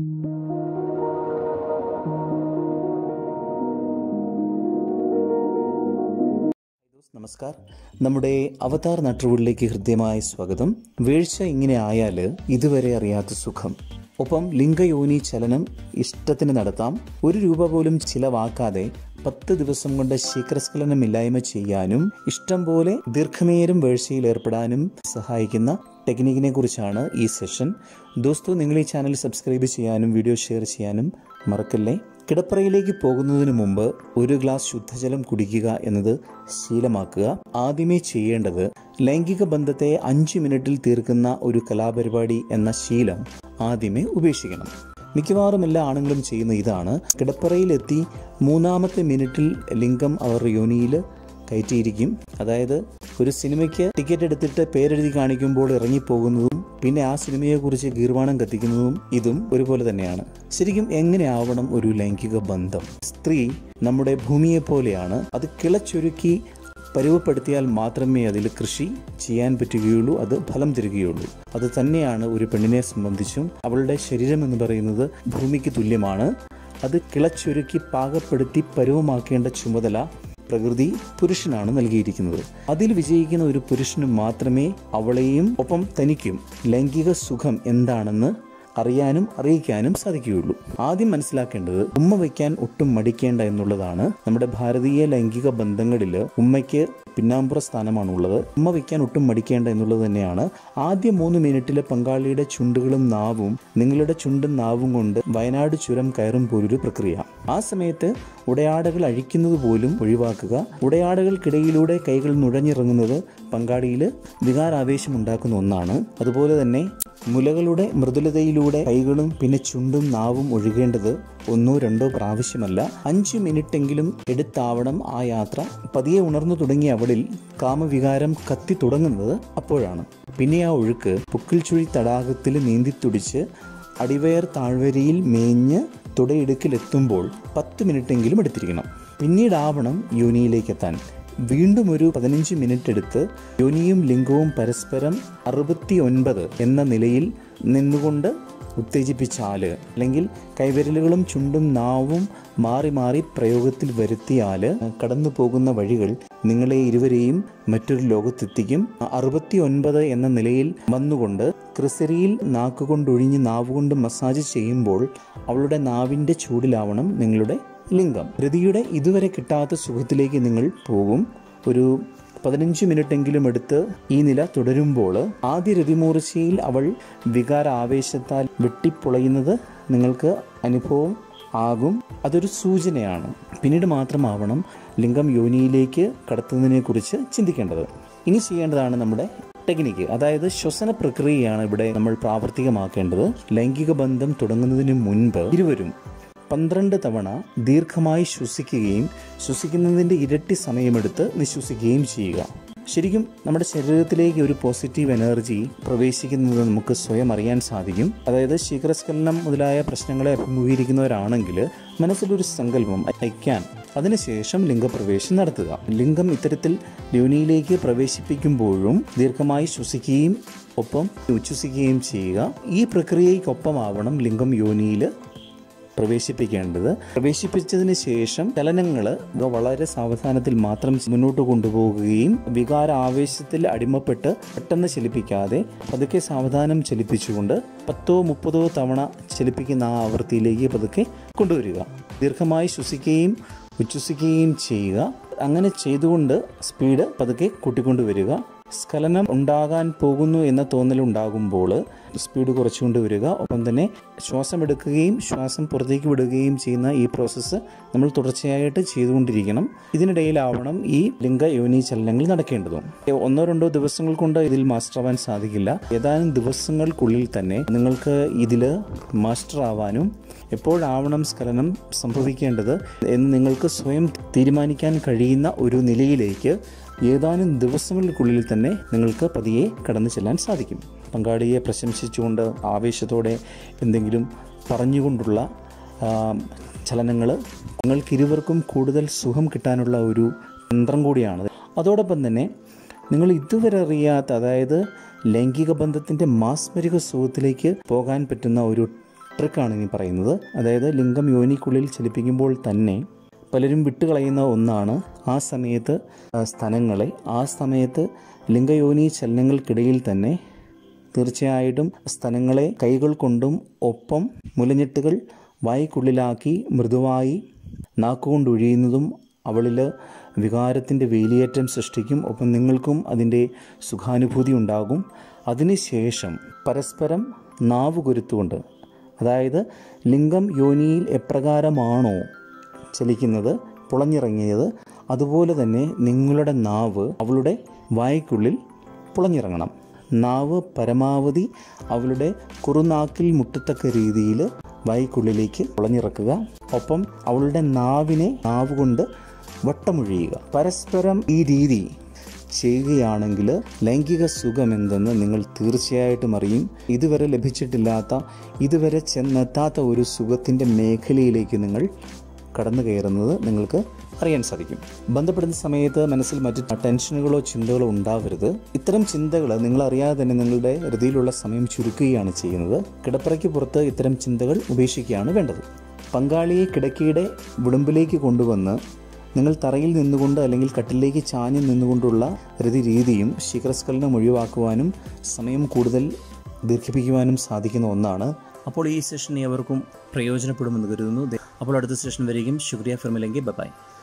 നമസ്കാർ നമ്മുടെ അവതാർ നട്ടുവിളിലേക്ക് ഹൃദ്യമായ സ്വാഗതം വീഴ്ച ഇങ്ങനെ ആയാൽ ഇതുവരെ അറിയാത്ത സുഖം ഒപ്പം ലിംഗയോനി ചലനം ഇഷ്ടത്തിന് നടത്താം ഒരു രൂപ പോലും ചിലവാക്കാതെ പത്ത് ദിവസം കൊണ്ട് ശീഘ്രസ്ഖലനമില്ലായ്മ ചെയ്യാനും ഇഷ്ടം പോലെ ദീർഘനേരം വീഴ്ചയിൽ ഏർപ്പെടാനും സഹായിക്കുന്ന ടെക്നിക്കിനെ കുറിച്ചാണ് ഈ സെഷൻ ദോസ്തോ നിങ്ങൾ ഈ ചാനൽ സബ്സ്ക്രൈബ് ചെയ്യാനും വീഡിയോ ഷെയർ ചെയ്യാനും മറക്കല്ലേ കിടപ്പറയിലേക്ക് പോകുന്നതിന് മുമ്പ് ഒരു ഗ്ലാസ് ശുദ്ധജലം കുടിക്കുക എന്നത് ശീലമാക്കുക ആദ്യമേ ചെയ്യേണ്ടത് ലൈംഗിക ബന്ധത്തെ അഞ്ച് മിനിറ്റിൽ തീർക്കുന്ന ഒരു കലാപരിപാടി എന്ന ശീലം ആദ്യമേ ഉപേക്ഷിക്കണം മിക്കവാറും എല്ലാ ആണുങ്ങളും ചെയ്യുന്ന ഇതാണ് കിടപ്പറയിലെത്തി മൂന്നാമത്തെ മിനിറ്റിൽ ലിംഗം അവർ യോനിയിൽ കയറ്റിയിരിക്കും അതായത് ഒരു സിനിമയ്ക്ക് ടിക്കറ്റ് എടുത്തിട്ട് പേരെഴുതി കാണിക്കുമ്പോൾ ഇറങ്ങിപ്പോകുന്നതും പിന്നെ ആ സിനിമയെക്കുറിച്ച് ഗീർവാണം കത്തിക്കുന്നതും ഇതും ഒരുപോലെ തന്നെയാണ് ശരിക്കും എങ്ങനെ ആവണം ഒരു ലൈംഗിക ബന്ധം സ്ത്രീ നമ്മുടെ ഭൂമിയെ പോലെയാണ് അത് കിളച്ചൊരുക്കി പരുവപ്പെടുത്തിയാൽ മാത്രമേ അതിൽ കൃഷി ചെയ്യാൻ പറ്റുകയുള്ളൂ അത് ഫലം തരികയുള്ളൂ അത് തന്നെയാണ് ഒരു പെണ്ണിനെ സംബന്ധിച്ചും അവളുടെ ശരീരം എന്ന് പറയുന്നത് ഭൂമിക്ക് തുല്യമാണ് അത് കിളച്ചൊരുക്കി പാകപ്പെടുത്തി പരുവമാക്കേണ്ട ചുമതല പ്രകൃതി പുരുഷനാണ് നൽകിയിരിക്കുന്നത് അതിൽ വിജയിക്കുന്ന ഒരു പുരുഷന് മാത്രമേ അവളെയും ഒപ്പം തനിക്കും ലൈംഗിക സുഖം എന്താണെന്ന് അറിയാനും അറിയിക്കാനും സാധിക്കുകയുള്ളൂ ആദ്യം മനസ്സിലാക്കേണ്ടത് ഉമ്മ വയ്ക്കാൻ ഒട്ടും മടിക്കേണ്ട എന്നുള്ളതാണ് നമ്മുടെ ഭാരതീയ ലൈംഗിക ബന്ധങ്ങളിൽ ഉമ്മയ്ക്ക് പിന്നാമ്പുറ സ്ഥാനമാണുള്ളത് ഉമ്മ വയ്ക്കാൻ ഒട്ടും മടിക്കേണ്ട എന്നുള്ളത് തന്നെയാണ് ആദ്യ മൂന്ന് മിനിറ്റിലെ പങ്കാളിയുടെ ചുണ്ടുകളും നാവും നിങ്ങളുടെ ചുണ്ടും നാവും കൊണ്ട് വയനാട് ചുരം കയറും പോലൊരു പ്രക്രിയ ആ സമയത്ത് ഉടയാടകൾ അഴിക്കുന്നത് പോലും ഒഴിവാക്കുക ഉടയാടകൾക്കിടയിലൂടെ കൈകൾ നുഴഞ്ഞിറങ്ങുന്നത് പങ്കാളിയിൽ വികാരാവേശം ഉണ്ടാക്കുന്ന ഒന്നാണ് അതുപോലെ തന്നെ മുലകളുടെ മൃദുലതയിലൂടെ കൈകളും പിന്നെ ചുണ്ടും നാവും ഒഴുകേണ്ടത് ഒന്നോ രണ്ടോ പ്രാവശ്യമല്ല അഞ്ച് മിനിറ്റെങ്കിലും എടുത്താവണം ആ യാത്ര പതിയെ ഉണർന്നു തുടങ്ങിയ അവളിൽ കാമവികാരം കത്തി തുടങ്ങുന്നത് അപ്പോഴാണ് പിന്നെ ആ ഒഴുക്ക് പുക്കിൽ ചുഴി തടാകത്തിൽ നീന്തിത്തുടിച്ച് അടിവയർ താഴ്വരയിൽ മേഞ്ഞ് തുടയിടുക്കിലെത്തുമ്പോൾ പത്ത് മിനിറ്റെങ്കിലും എടുത്തിരിക്കണം പിന്നീടാവണം യോനിയിലേക്ക് എത്താൻ വീണ്ടും ഒരു പതിനഞ്ച് മിനിറ്റ് എടുത്ത് യോനിയും ലിംഗവും പരസ്പരം അറുപത്തി ഒൻപത് എന്ന നിലയിൽ നിന്നുകൊണ്ട് ഉത്തേജിപ്പിച്ചാൽ അല്ലെങ്കിൽ കൈവിരലുകളും ചുണ്ടും നാവും മാറി മാറി പ്രയോഗത്തിൽ വരുത്തിയാൽ കടന്നു പോകുന്ന വഴികൾ നിങ്ങളെ ഇരുവരെയും മറ്റൊരു ലോകത്തെത്തിക്കും അറുപത്തി ഒൻപത് എന്ന നിലയിൽ വന്നുകൊണ്ട് ക്രിസരിയിൽ നാക്കുകൊണ്ടൊഴിഞ്ഞ് നാവുകൊണ്ട് മസാജ് ചെയ്യുമ്പോൾ അവളുടെ നാവിൻ്റെ ചൂടിലാവണം നിങ്ങളുടെ ലിംഗം രതിയുടെ ഇതുവരെ കിട്ടാത്ത സുഖത്തിലേക്ക് നിങ്ങൾ പോകും ഒരു പതിനഞ്ച് മിനിറ്റെങ്കിലും എടുത്ത് ഈ നില തുടരുമ്പോൾ ആദ്യ രതിമൂർച്ചയിൽ അവൾ വികാര ആവേശത്താൽ വെട്ടിപ്പൊളയുന്നത് നിങ്ങൾക്ക് അനുഭവം ആകും അതൊരു സൂചനയാണ് പിന്നീട് മാത്രമാവണം ലിംഗം യോനിയിലേക്ക് കടത്തുന്നതിനെ കുറിച്ച് ചിന്തിക്കേണ്ടത് ഇനി ചെയ്യേണ്ടതാണ് നമ്മുടെ ടെക്നിക്ക് അതായത് ശ്വസന പ്രക്രിയയാണ് ഇവിടെ നമ്മൾ പ്രാവർത്തികമാക്കേണ്ടത് ലൈംഗിക ബന്ധം തുടങ്ങുന്നതിന് മുൻപ് ഇരുവരും പന്ത്രണ്ട് തവണ ദീർഘമായി ശ്വസിക്കുകയും ശ്വസിക്കുന്നതിൻ്റെ ഇരട്ടി സമയമെടുത്ത് നിശ്വസിക്കുകയും ചെയ്യുക ശരിക്കും നമ്മുടെ ശരീരത്തിലേക്ക് ഒരു പോസിറ്റീവ് എനർജി പ്രവേശിക്കുന്നത് നമുക്ക് സ്വയം അറിയാൻ സാധിക്കും അതായത് ശീഘ്രസ്ഖലനം മുതലായ പ്രശ്നങ്ങളെ അഭിമുഖീകരിക്കുന്നവരാണെങ്കിൽ മനസ്സിലൊരു സങ്കല്പം ഐക്യാൻ അതിനുശേഷം ലിംഗപ്രവേശം നടത്തുക ലിംഗം ഇത്തരത്തിൽ യോനിയിലേക്ക് പ്രവേശിപ്പിക്കുമ്പോഴും ദീർഘമായി ശ്വസിക്കുകയും ഒപ്പം ഉച്ഛ്വസിക്കുകയും ചെയ്യുക ഈ പ്രക്രിയയ്ക്കൊപ്പമാവണം ലിംഗം യോനിയിൽ പ്രവേശിപ്പിക്കേണ്ടത് പ്രവേശിപ്പിച്ചതിന് ശേഷം ചലനങ്ങൾ വളരെ സാവധാനത്തിൽ മാത്രം മുന്നോട്ട് കൊണ്ടുപോകുകയും വികാര ആവേശത്തിൽ അടിമപ്പെട്ട് പെട്ടെന്ന് ചലിപ്പിക്കാതെ പതുക്കെ സാവധാനം ചലിപ്പിച്ചുകൊണ്ട് പത്തോ മുപ്പതോ തവണ ചലിപ്പിക്കുന്ന ആ ആവൃത്തിയിലേക്ക് പതുക്കെ കൊണ്ടുവരിക ദീർഘമായി ശ്വസിക്കുകയും ഉച്ഛ്വസിക്കുകയും ചെയ്യുക അങ്ങനെ ചെയ്തുകൊണ്ട് സ്പീഡ് പതുക്കെ കൂട്ടിക്കൊണ്ടുവരിക സ്ഖലനം ഉണ്ടാകാൻ പോകുന്നു എന്ന തോന്നലുണ്ടാകുമ്പോൾ സ്പീഡ് കുറച്ചുകൊണ്ട് വരിക ഒപ്പം തന്നെ ശ്വാസം എടുക്കുകയും ശ്വാസം പുറത്തേക്ക് വിടുകയും ചെയ്യുന്ന ഈ പ്രോസസ്സ് നമ്മൾ തുടർച്ചയായിട്ട് ചെയ്തുകൊണ്ടിരിക്കണം ഇതിനിടയിലാവണം ഈ ലിംഗ യോനി ചലനങ്ങൾ നടക്കേണ്ടതും ഒന്നോ രണ്ടോ ദിവസങ്ങൾ കൊണ്ട് ഇതിൽ മാസ്റ്റർ ആവാൻ സാധിക്കില്ല ഏതാനും ദിവസങ്ങൾക്കുള്ളിൽ തന്നെ നിങ്ങൾക്ക് ഇതിൽ മാസ്റ്റർ ആവാനും എപ്പോഴാവണം സ്ഖലനം സംഭവിക്കേണ്ടത് എന്ന് നിങ്ങൾക്ക് സ്വയം തീരുമാനിക്കാൻ കഴിയുന്ന ഒരു നിലയിലേക്ക് ഏതാനും ദിവസങ്ങൾക്കുള്ളിൽ തന്നെ നിങ്ങൾക്ക് പതിയെ കടന്നു ചെല്ലാൻ സാധിക്കും പങ്കാളിയെ പ്രശംസിച്ചുകൊണ്ട് ആവേശത്തോടെ എന്തെങ്കിലും പറഞ്ഞുകൊണ്ടുള്ള ചലനങ്ങൾ നിങ്ങൾക്കിരുവർക്കും കൂടുതൽ സുഖം കിട്ടാനുള്ള ഒരു തന്ത്രം കൂടിയാണ് അതോടൊപ്പം തന്നെ നിങ്ങൾ ഇതുവരെ അറിയാത്ത അതായത് ലൈംഗിക ബന്ധത്തിൻ്റെ മാസ്മരിക സുഖത്തിലേക്ക് പോകാൻ പറ്റുന്ന ഒരു ട്രിക്കാണ് ഇനി പറയുന്നത് അതായത് ലിംഗം യോനിക്കുള്ളിൽ ചലിപ്പിക്കുമ്പോൾ തന്നെ പലരും വിട്ടുകളയുന്ന ഒന്നാണ് ആ സമയത്ത് ആ, സ്ഥലങ്ങളെ ആ സമയത്ത് ലിംഗയോനി ചലനങ്ങൾക്കിടയിൽ തന്നെ തീർച്ചയായിട്ടും സ്ഥലങ്ങളെ കൈകൾ കൊണ്ടും ഒപ്പം മുലഞ്ഞെട്ടുകൾ വായ്ക്കുള്ളിലാക്കി മൃദുവായി നാക്കുകൊണ്ടൊഴിയുന്നതും അവളിൽ വികാരത്തിൻ്റെ വേലിയേറ്റം സൃഷ്ടിക്കും ഒപ്പം നിങ്ങൾക്കും അതിൻ്റെ സുഖാനുഭൂതി ഉണ്ടാകും അതിനുശേഷം പരസ്പരം നാവ് കുരുത്തുകൊണ്ട് അതായത് ലിംഗം യോനിയിൽ എപ്രകാരമാണോ ചലിക്കുന്നത് പുളഞ്ഞിറങ്ങിയത് അതുപോലെ തന്നെ നിങ്ങളുടെ നാവ് അവളുടെ വായ്ക്കുള്ളിൽ പുളഞ്ഞിറങ്ങണം നാവ് പരമാവധി അവളുടെ കുറുനാക്കിൽ മുട്ടത്തക്ക രീതിയിൽ വായ്ക്കുള്ളിലേക്ക് പുളഞ്ഞിറക്കുക ഒപ്പം അവളുടെ നാവിനെ നാവ് കൊണ്ട് വട്ടമൊഴിയുക പരസ്പരം ഈ രീതി ചെയ്യുകയാണെങ്കിൽ ലൈംഗിക സുഖം എന്തെന്ന് നിങ്ങൾ തീർച്ചയായിട്ടും അറിയും ഇതുവരെ ലഭിച്ചിട്ടില്ലാത്ത ഇതുവരെ ചെന്നെത്താത്ത ഒരു സുഖത്തിൻ്റെ മേഖലയിലേക്ക് നിങ്ങൾ കടന്നു കയറുന്നത് നിങ്ങൾക്ക് അറിയാൻ സാധിക്കും ബന്ധപ്പെടുന്ന സമയത്ത് മനസ്സിൽ മറ്റ് ടെൻഷനുകളോ ചിന്തകളോ ഉണ്ടാവരുത് ഇത്തരം ചിന്തകൾ നിങ്ങൾ അറിയാതെ തന്നെ നിങ്ങളുടെ ഹൃദയിലുള്ള സമയം ചുരുക്കുകയാണ് ചെയ്യുന്നത് കിടപ്പറയ്ക്ക് പുറത്ത് ഇത്തരം ചിന്തകൾ ഉപേക്ഷിക്കുകയാണ് വേണ്ടത് പങ്കാളിയെ കിടക്കയുടെ വിടുമ്പിലേക്ക് കൊണ്ടുവന്ന് നിങ്ങൾ തറയിൽ നിന്നുകൊണ്ട് അല്ലെങ്കിൽ കട്ടിലേക്ക് ചാഞ്ഞു നിന്നുകൊണ്ടുള്ള രതി രീതിയും ശിഖരസ്ഖലനം ഒഴിവാക്കുവാനും സമയം കൂടുതൽ ദീർഘിപ്പിക്കുവാനും സാധിക്കുന്ന ഒന്നാണ് അപ്പോൾ ഈ സെഷൻ ഏവർക്കും പ്രയോജനപ്പെടുമെന്ന് കരുതുന്നു അപ്പോൾ അടുത്ത സെഷൻ വരെയും ശുക്രിയ ഫിർമിലെങ്കിൽ ബൈ